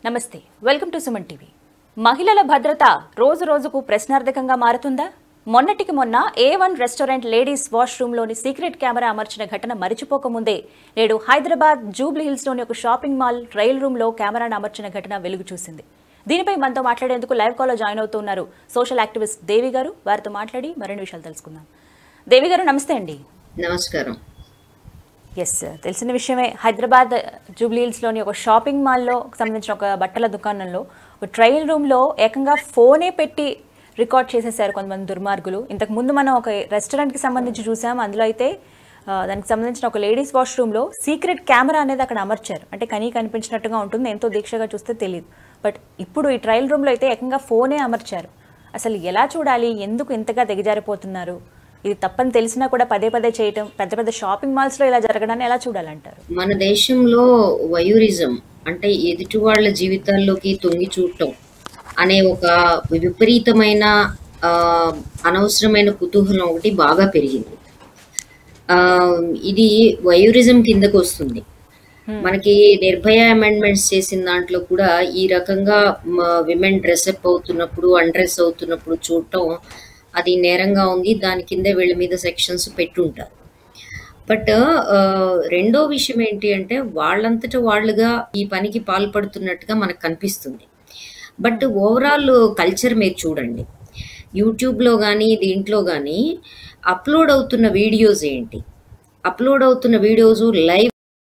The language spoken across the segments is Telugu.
నమస్తే వెల్కమ్ టు సుమన్ టీవీ మహిళల భద్రత రోజు రోజుకు ప్రశ్నార్థకంగా మారుతుందా మొన్నటికి మొన్న ఏ వన్ రెస్టారెంట్ లేడీస్ వాష్రూమ్లోని సీక్రెట్ కెమెరా అమర్చిన ఘటన మరిచిపోకముందే నేడు హైదరాబాద్ జూబ్లీ హిల్స్లోని ఒక షాపింగ్ మాల్ రైల్ రూమ్లో కెమెరాను అమర్చిన ఘటన వెలుగు చూసింది దీనిపై మనతో మాట్లాడేందుకు లైవ్ కాల్లో జాయిన్ అవుతున్నారు సోషల్ యాక్టివిస్ట్ దేవి గారు వారితో మాట్లాడి మరిన్ని విషయాలు తెలుసుకుందాం దేవి గారు నమస్తే అండి నమస్కారం ఎస్ తెలిసిన విషయమే హైదరాబాద్ జూబ్లీహిల్స్లోని ఒక షాపింగ్ మాల్లో సంబంధించిన ఒక బట్టల దుకాణంలో ఒక ట్రయల్ రూమ్లో ఏకంగా ఫోనే పెట్టి రికార్డ్ చేసేసారు కొంతమంది దుర్మార్గులు ఇంతకు ముందు మనం ఒక రెస్టారెంట్కి సంబంధించి చూసాం అందులో అయితే ఆ, దానికి సంబంధించిన ఒక లేడీస్ వాష్రూమ్లో సీక్రెట్ కెమెరా అనేది అక్కడ అమర్చారు అంటే కనీ కనిపించినట్టుగా ఉంటుంది ఎంతో దీక్షగా చూస్తే తెలియదు బట్ ఇప్పుడు ఈ ట్రయల్ రూమ్లో అయితే ఏకంగా ఫోనే అమర్చారు అసలు ఎలా చూడాలి ఎందుకు ఇంతగా దిగజారిపోతున్నారు ఇది తప్పని తెలిసినా కూడా పదే పదే చేయటం పెద్ద పెద్ద షాపింగ్ మాల్స్లో ఇలా జరగడాన్ని ఎలా చూడాలంటారు మన దేశంలో వయూరిజం అంటే ఎదుటి వాళ్ళ జీవితాల్లోకి తొంగి చూడటం అనే ఒక విపరీతమైన ఆ, అనవసరమైన కుతూహలం ఒకటి బాగా పెరిగింది ఆ, ఇది వయూరిజం కిందకు వస్తుంది మనకి నిర్భయ అమెండ్మెంట్స్ చేసిన దాంట్లో కూడా ఈ రకంగా విమెన్ డ్రెస్అప్ అవుతున్నప్పుడు అన్డ్రెస్ అవుతున్నప్పుడు చూడటం అది నేరంగా ఉంది దాని కింద వీళ్ళ మీద సెక్షన్స్ పెట్టుంటారు బట్ రెండో విషయం ఏంటి అంటే వాళ్ళంతట వాళ్ళుగా ఈ పనికి పాల్పడుతున్నట్టుగా మనకు కనిపిస్తుంది బట్ ఓవరాల్ కల్చర్ మీరు చూడండి యూట్యూబ్లో కానీ దీంట్లో కానీ అప్లోడ్ అవుతున్న వీడియోస్ ఏంటి అప్లోడ్ అవుతున్న వీడియోస్ లైవ్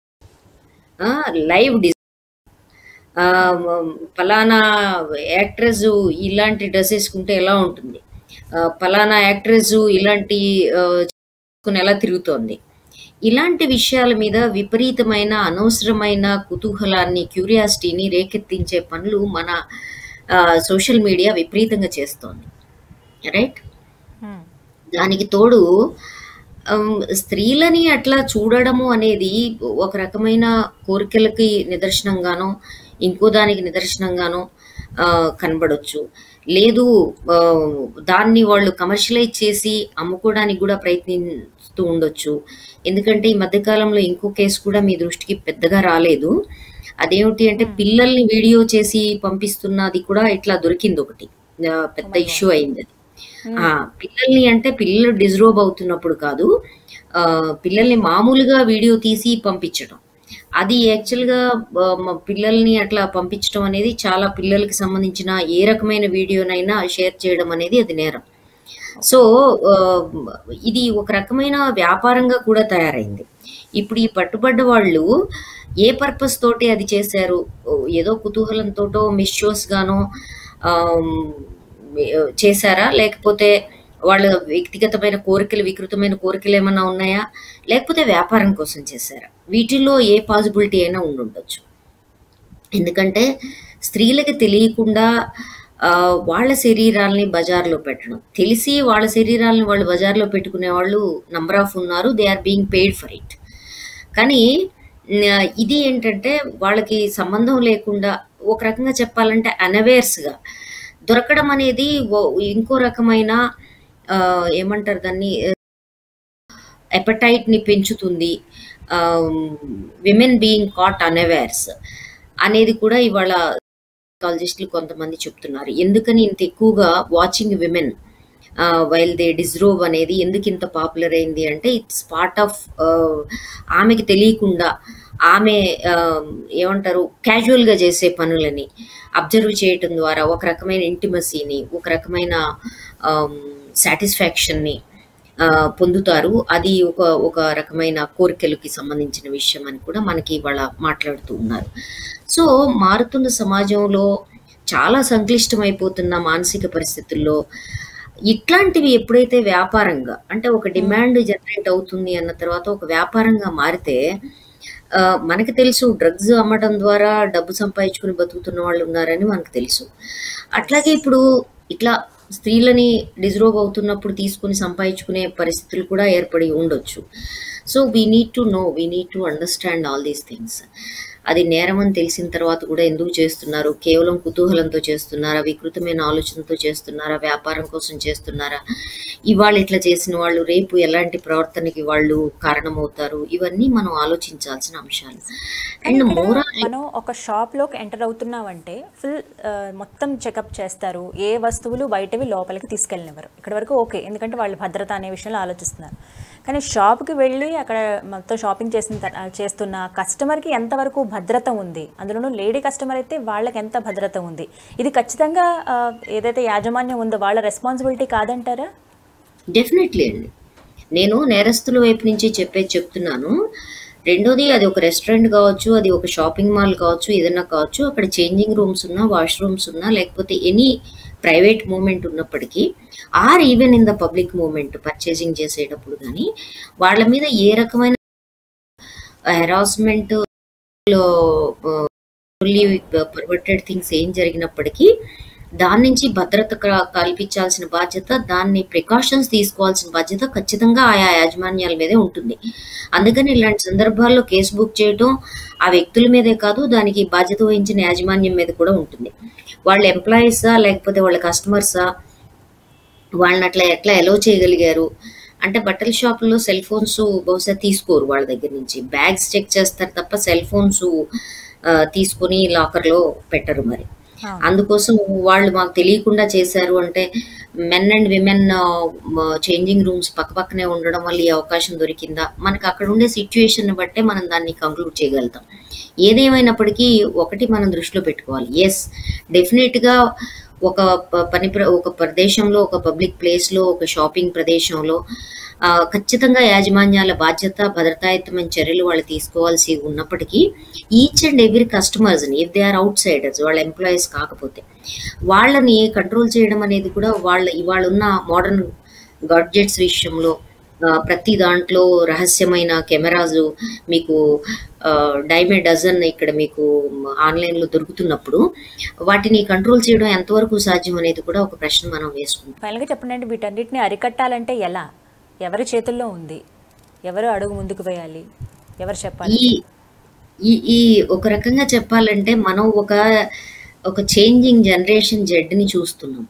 లైవ్ డి ఆ, ఫలానా యాక్ట్రెస్ ఇలాంటి డ్రెస్ వేసుకుంటే ఎలా ఉంటుంది ఆ, ఫలానా యాక్ట్రెస్ ఇలాంటి ఆ, చేసుకుని ఎలా తిరుగుతోంది ఇలాంటి విషయాల మీద విపరీతమైన అనవసరమైన కుతూహలాన్ని క్యూరియాసిటీని రేకెత్తించే పనులు మన సోషల్ మీడియా విపరీతంగా చేస్తోంది రైట్ దానికి తోడు ఆమ్, స్త్రీలని అట్లా చూడడము అనేది ఒక రకమైన కోరికలకి నిదర్శనంగానో ఇంకో దానికి నిదర్శనంగానో ఆ, కనబడొచ్చు లేదు ఆ, దాన్ని వాళ్ళు కమర్షియలైజ్ చేసి అమ్ముకోవడానికి కూడా ప్రయత్నిస్తూ ఉండొచ్చు ఎందుకంటే ఈ మధ్యకాలంలో ఇంకో కేసు కూడా మీ దృష్టికి పెద్దగా రాలేదు అదేమిటి అంటే పిల్లల్ని వీడియో చేసి పంపిస్తున్నది కూడా ఇట్లా దొరికింది ఒకటి ఆ, పెద్ద ఇష్యూ అయింది అది ఆ, పిల్లల్ని అంటే పిల్లలు డిజరోబ్ అవుతున్నప్పుడు కాదు ఆ, పిల్లల్ని మామూలుగా వీడియో తీసి పంపించడం అది యాక్చువల్గా ఆ, మ- పిల్లల్ని అట్లా పంపించడం అనేది చాలా పిల్లలకి సంబంధించిన ఏ రకమైన వీడియోనైనా షేర్ చేయడం అనేది అది నేరం సో ఆ, ఇది ఒక రకమైన వ్యాపారంగా కూడా తయారైంది ఇప్పుడు ఈ పట్టుబడ్డ వాళ్ళు ఏ పర్పస్ తోటి అది చేశారు ఓ, ఏదో కుతూహలంతోటో మిస్షోస్ గానో ఆమ్, చేశారా లేకపోతే వాళ్ళ వ్యక్తిగతమైన కోరికలు వికృతమైన కోరికలు ఏమైనా ఉన్నాయా లేకపోతే వ్యాపారం కోసం చేశారా వీటిల్లో ఏ పాసిబిలిటీ అయినా ఉండుండొచ్చు ఎందుకంటే స్త్రీలకి తెలియకుండా ఆ, వాళ్ళ శరీరాల్ని బజార్లో పెట్టడం తెలిసి వాళ్ళ శరీరాలను వాళ్ళు బజార్లో పెట్టుకునే వాళ్ళు నంబర్ ఆఫ్ ఉన్నారు they are being paid for it కానీ ఆ, ఇది ఏంటంటే వాళ్ళకి సంబంధం లేకుండా ఒక రకంగా చెప్పాలంటే అనవేర్స్గా దొరకడం అనేది ఓ- ఇంకో రకమైన ఆ, ఏమంటారు దాన్ని ఎపటైట్ ని పెంచుతుంది విమెన్ బీయింగ్ కాట్ అన్అవేర్స్ అనేది కూడా ఇవాళ సైకాలజిస్టులు కొంతమంది చెప్తున్నారు ఎందుకని ఇంత ఎక్కువగా watching women while they deserve అనేది ఎందుకు ఇంత పాపులర్ అయింది అంటే ఇట్స్ పార్ట్ ఆఫ్ ఆమెకి తెలియకుండా ఆమె ఆ, ఏమంటారు క్యాజువల్గా చేసే పనులని అబ్జర్వ్ చేయటం ద్వారా ఒక రకమైన ఇంటిమసీని ఒక రకమైన సాటిస్ఫాక్షన్ని పొందుతారు అది ఒక ఒక రకమైన కోరికలకి సంబంధించిన విషయం అని కూడా మనకి ఇవాళ మాట్లాడుతూ ఉన్నారు సో మారుతున్న సమాజంలో చాలా సంక్లిష్టమైపోతున్న మానసిక పరిస్థితుల్లో ఇట్లాంటివి ఎప్పుడైతే వ్యాపారంగా అంటే ఒక డిమాండ్ జనరేట్ అవుతుంది అన్న తర్వాత ఒక వ్యాపారంగా మారితే ఆ, మనకి తెలుసు డ్రగ్స్ అమ్మడం ద్వారా డబ్బు సంపాదించుకుని బతుకుతున్న వాళ్ళు ఉన్నారని మనకు తెలుసు అట్లాగే ఇప్పుడు ఇట్లా స్త్రీలని డిజరోవ్ అవుతున్నప్పుడు తీసుకుని సంపాదించుకునే పరిస్థితులు కూడా ఏర్పడి ఉండొచ్చు so we need to know we need to understand all these things అది నేరం అని తెలిసిన తర్వాత కూడా ఎందుకు చేస్తున్నారు కేవలం కుతూహలంతో చేస్తున్నారా వికృతమైన ఆలోచనతో చేస్తున్నారా వ్యాపారం కోసం చేస్తున్నారా ఇవాళ ఇట్లా చేసిన వాళ్ళు రేపు ఎలాంటి ప్రవర్తనకి వాళ్ళు కారణమవుతారు ఇవన్నీ మనం ఆలోచించాల్సిన అంశాలు కానీ అండ్ ఇక్కడ మోరల్ మనం ఒక షాప్లోకి ఎంటర్ అవుతున్నామంటే ఫుల్ మొత్తం చెకప్ చేస్తారు ఏ వస్తువులు బయటవి లోపలికి తీసుకెళ్ళినవారు ఇక్కడ వరకు ఓకే ఎందుకంటే వాళ్ళు భద్రత అనే విషయంలో ఆలోచిస్తున్నారు కానీ షాప్కి వెళ్ళి అక్కడ మొత్తం షాపింగ్ చేసిన తర్- చేస్తున్న కస్టమర్కి ఎంతవరకు భద్రత ఉంది అందులోనూ లేడీ కస్టమర్ అయితే వాళ్ళకి ఎంత భద్రత ఉంది ఇది ఖచ్చితంగా ఆ, ఏదైతే యాజమాన్యం ఉందో వాళ్ళ రెస్పాన్సిబిలిటీ కాదంటారా డెఫినెట్లీ అండి నేను నేరస్తుల వైపు నుంచి చెప్పేది చెప్తున్నాను రెండోది అది ఒక రెస్టారెంట్ కావచ్చు అది ఒక షాపింగ్ మాల్ కావచ్చు ఏదైనా కావచ్చు అక్కడ చేంజింగ్ రూమ్స్ ఉన్నా వాష్రూమ్స్ ఉన్నా లేకపోతే ఎనీ ప్రైవేట్ మూమెంట్ ఉన్నప్పటికీ or even in the public moment purchasing చేసేటప్పుడు కానీ వాళ్ళ మీద ఏ రకమైన హెరాస్మెంట్ పర్వర్టెడ్ థింగ్స్ ఏం జరిగినప్పటికీ దాని నుంచి భద్రత క- కల్పించాల్సిన బాధ్యత దాన్ని ప్రికాషన్స్ తీసుకోవాల్సిన బాధ్యత ఖచ్చితంగా ఆయా యాజమాన్యాల మీదే ఉంటుంది అందుకని ఇలాంటి సందర్భాల్లో కేసు బుక్ చేయడం ఆ వ్యక్తుల మీదే కాదు దానికి బాధ్యత వహించిన యాజమాన్యం మీద కూడా ఉంటుంది వాళ్ళ ఎంప్లాయీసా లేకపోతే వాళ్ళ కస్టమర్సా వాళ్ళని అట్లా ఎట్లా ఎలో చేయగలిగారు అంటే బట్టల షాపుల్లో సెల్ ఫోన్స్ బహుశా తీసుకోరు వాళ్ళ దగ్గర నుంచి బ్యాగ్స్ చెక్ చేస్తారు తప్ప సెల్ ఫోన్స్ తీసుకొని లాకర్లో పెట్టరు మరి అవును. అందుకోసం వాళ్ళు మాకు తెలియకుండా చేశారు అంటే men and women changing rooms పక్కపక్కనే ఉండడం వల్ల ఈ అవకాశం దొరికిందా మనకు అక్కడ ఉండే సిచ్యుయేషన్ బట్టే మనం దాన్ని కంక్లూడ్ చేయగలుగుతాం ఏదేమైనప్పటికీ ఒకటి మనం దృష్టిలో పెట్టుకోవాలి ఎస్ డెఫినెట్గా ఒక ప- పని ప్ర ఒక ప్రదేశంలో ఒక పబ్లిక్ ప్లేస్లో ఒక షాపింగ్ ప్రదేశంలో ఆ, ఖచ్చితంగా యాజమాన్యాల బాధ్యత భద్రతాయుతమైన చర్యలు వాళ్ళు తీసుకోవాల్సి ఉన్నప్పటికీ ఈచ్ అండ్ ఎవ్రీ కస్టమర్స్ని if they are outsiders వాళ్ళ ఎంప్లాయీస్ కాకపోతే వాళ్ళని కంట్రోల్ చేయడం అనేది కూడా వాళ్ళ ఇవాళ ఉన్న మోడర్న్ గాడ్జెట్స్ విషయంలో ఆ, ప్రతి దాంట్లో రహస్యమైన కెమెరాస్ మీకు డైమే డజన్ ఇక్కడ మీకు ఆన్లైన్లో దొరుకుతున్నప్పుడు వాటిని కంట్రోల్ చేయడం ఎంతవరకు సాధ్యం అనేది కూడా ఒక ప్రశ్న మనం వేసుకుంటాం ఫైనల్గా చెప్పండి అంటే వీటన్నిటిని అరికట్టాలంటే ఎలా ఎవరి చేతుల్లో ఉంది ఎవరు అడుగు ముందుకు వేయాలి ఎవరు చెప్పాలి ఈ ఈ ఈ ఒక రకంగా చెప్పాలంటే మనం ఒక ఒక చేంజింగ్ జనరేషన్ జెడ్ని చూస్తున్నాం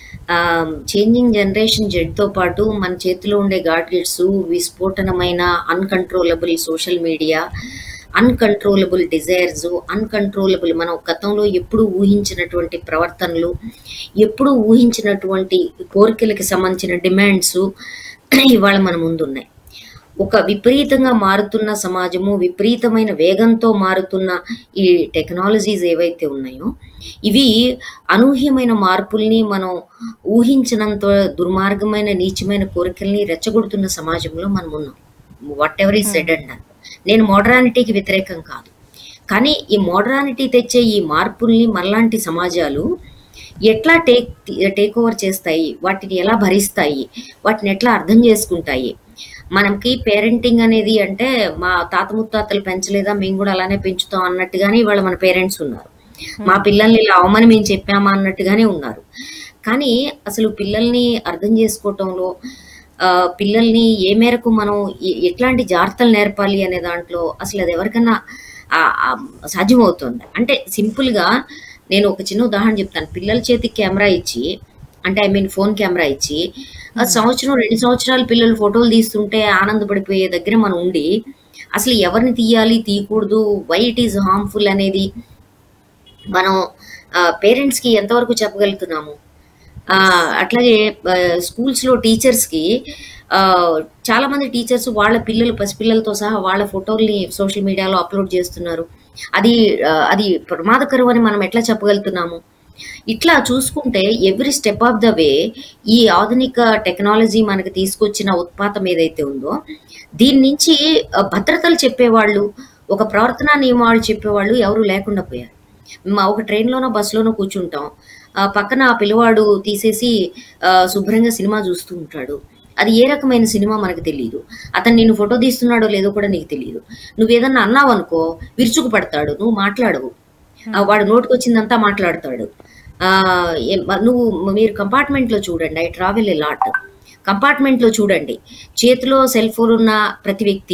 చేంజింగ్ జనరేషన్ జెడ్తో పాటు మన చేతిలో ఉండే గాడ్గెట్స్ విస్ఫోటనమైన uncontrollable social media uncontrollable desires uncontrollable మనం గతంలో ఎప్పుడు ఊహించినటువంటి ప్రవర్తనలు ఎప్పుడు ఊహించినటువంటి కోరికలకి సంబంధించిన డిమాండ్స్ ఇవాళ మన ముందున్నాయి ఒక విపరీతంగా మారుతున్న సమాజము విపరీతమైన వేగంతో మారుతున్న ఈ టెక్నాలజీస్ ఏవైతే ఉన్నాయో ఇవి అనూహ్యమైన మార్పుల్ని మనం ఊహించినంత దుర్మార్గమైన నీచమైన కోరికల్ని రెచ్చగొడుతున్న సమాజంలో మనం ఉన్నాం whatever is said and నేను మోడరానిటీకి వ్యతిరేకం కాదు కానీ ఈ మోడరానిటీ తెచ్చే ఈ మార్పుల్ని మనలాంటి సమాజాలు ఎట్లా టేక్ టేక్ ఓవర్ చేస్తాయి వాటిని ఎలా భరిస్తాయి వాటిని ఎట్లా అర్థం చేసుకుంటాయి మనకి పేరెంటింగ్ అనేది అంటే మా తాత ముత్తాతలు పెంచలేదా మేము కూడా అలానే పెంచుతాం అన్నట్టుగానే ఇవాళ మన పేరెంట్స్ ఉన్నారు మా పిల్లల్ని ఇలా అవమని మేము చెప్పామా అన్నట్టుగానే ఉన్నారు కానీ అసలు పిల్లల్ని అర్థం చేసుకోవటంలో ఆ, పిల్లల్ని ఏ మేరకు మనం ఎ- ఎట్లాంటి జాగ్రత్తలు నేర్పాలి అనే దాంట్లో అసలు అది ఎవరికన్నా ఆ, ఆ, సాధ్యమవుతుంది అంటే సింపుల్గా నేను ఒక చిన్న ఉదాహరణ చెప్తాను పిల్లల చేతికి కెమెరా ఇచ్చి అంటే ఐ మీన్ ఫోన్ కెమెరా ఇచ్చి ఆ సంవత్సరం రెండు సంవత్సరాలు పిల్లలు ఫోటోలు తీస్తుంటే ఆనందపడిపోయే దగ్గర మనం ఉండి అసలు ఎవరిని తీయాలి తీయకూడదు వై ఇట్ ఈస్ హార్మ్ఫుల్ అనేది మనం పేరెంట్స్కి ఎంతవరకు చెప్పగలుగుతున్నాము ఆ, అట్లాగే స్కూల్స్లో టీచర్స్కి చాలా మంది టీచర్స్ వాళ్ళ పిల్లలు పసిపిల్లలతో సహా వాళ్ళ ఫోటోల్ని సోషల్ మీడియాలో అప్లోడ్ చేస్తున్నారు అది ఆ, అది ప్రమాదకరం అని మనం ఎట్లా చెప్పగలుగుతున్నాము ఇట్లా చూసుకుంటే every step of the way ఈ ఆధునిక టెక్నాలజీ మనకి తీసుకొచ్చిన ఉత్పాతం ఏదైతే ఉందో దీని నుంచి ఆ, భద్రతలు చెప్పేవాళ్ళు ఒక ప్రవర్తన నియమాలు చెప్పేవాళ్ళు ఎవరు లేకుండా పోయారు మా ఒక ట్రైన్లోనో బస్సులోనో కూర్చుంటాం ఆ పక్కన ఆ పిల్లవాడు తీసేసి ఆ, శుభ్రంగా సినిమా చూస్తూ ఉంటాడు అది ఏ రకమైన సినిమా మనకు తెలియదు అతను నిన్ను ఫోటో తీస్తున్నాడో లేదో కూడా నీకు తెలియదు నువ్వు ఏదన్నా అన్నావు అనుకో విరుచుకు పడతాడు నువ్వు మాట్లాడవు ఆ, వాడు నోటికి వచ్చిందంతా మాట్లాడతాడు ఆ, ఏ- మ- నువ్వు మీరు కంపార్ట్మెంట్లో చూడండి ఐ ట్రావెల్ ఎ లాట్ కంపార్ట్మెంట్లో చూడండి చేతిలో సెల్ ఫోన్ ఉన్న ప్రతి వ్యక్తి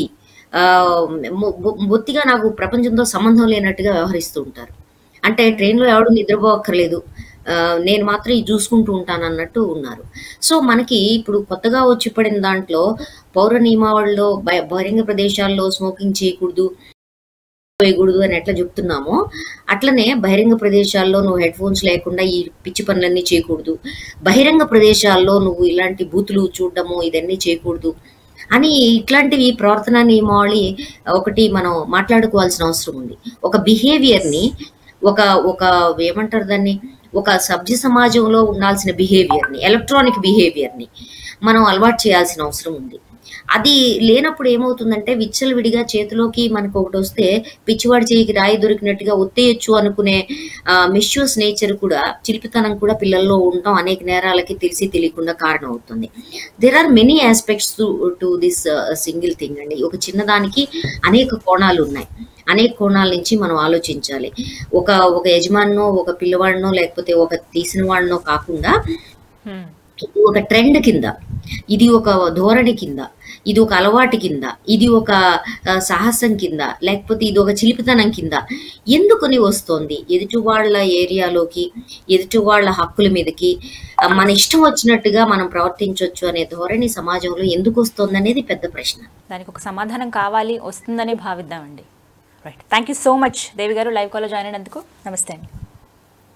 ఆ, మొ- బొ- బొత్తిగా నాకు ప్రపంచంతో సంబంధం లేనట్టుగా వ్యవహరిస్తూ ఉంటారు అంటే ట్రైన్లో ఎవడు నిద్రపోక్కర్లేదు ఆ, నేను మాత్రం ఇది చూసుకుంటూ ఉంటాను అన్నట్టు ఉన్నారు సో మనకి ఇప్పుడు కొత్తగా వచ్చి పడిన దాంట్లో పౌర నియమావళిలో బయ- బహిరంగ ప్రదేశాల్లో స్మోకింగ్ చేయకూడదు వేయకూడదు అని ఎట్లా చెప్తున్నామో అట్లనే బహిరంగ ప్రదేశాల్లో నువ్వు హెడ్ ఫోన్స్ లేకుండా ఈ పిచ్చి పనులన్నీ చేయకూడదు బహిరంగ ప్రదేశాల్లో నువ్వు ఇలాంటి బూతులు చూడడము ఇదన్నీ చేయకూడదు అని ఇట్లాంటివి ప్రవర్తన నియమావళి ఒకటి మనం మాట్లాడుకోవాల్సిన అవసరం ఉంది ఒక బిహేవియర్ని ఒక ఒక ఏమంటారు దాన్ని ఒక సభ్య సమాజంలో ఉండాల్సిన బిహేవియర్ని ఎలక్ట్రానిక్ బిహేవియర్ని మనం అలవాటు చేయాల్సిన అవసరం ఉంది అది లేనప్పుడు ఏమవుతుందంటే విచ్చలవిడిగా చేతిలోకి మనకు ఒకటి వస్తే పిచ్చివాడి చేయికి రాయి దొరికినట్టుగా ఒత్తేయచ్చు అనుకునే మిస్యూస్ నేచర్ కూడా చిలిపితనం కూడా పిల్లల్లో ఉండటం అనేక నేరాలకి తెలిసి తెలియకుండా కారణం అవుతుంది there are many aspects to to this single thing అండి ఒక చిన్నదానికి అనేక కోణాలు ఉన్నాయి అనేక కోణాల నుంచి మనం ఆలోచించాలి ఒక ఒక యజమానో ఒక పిల్లవాడినో లేకపోతే ఒక తీసిన వాడినో కాకుండా హ్మ్. ఇది ఒక ట్రెండ్ కింద ఇది ఒక ధోరణి కింద ఇది ఒక అలవాటు కింద ఇది ఒక ఆ, సాహసం కింద లేకపోతే ఇది ఒక చిలిపితనం కింద ఎందుకుని వస్తోంది ఎదుటి వాళ్ళ ఏరియాలోకి ఎదుటి వాళ్ళ హక్కుల మీదకి ఆ, మన ఇష్టం వచ్చినట్టుగా మనం ప్రవర్తించవచ్చు అనే ధోరణి సమాజంలో ఎందుకు వస్తుంది అనేది పెద్ద ప్రశ్న దానికి ఒక సమాధానం కావాలి వస్తుందని భావిద్దామండి right thank you so much Devi గారు లైవ్ కాల్లో జాయిన్ అయినందుకు నమస్తే అండి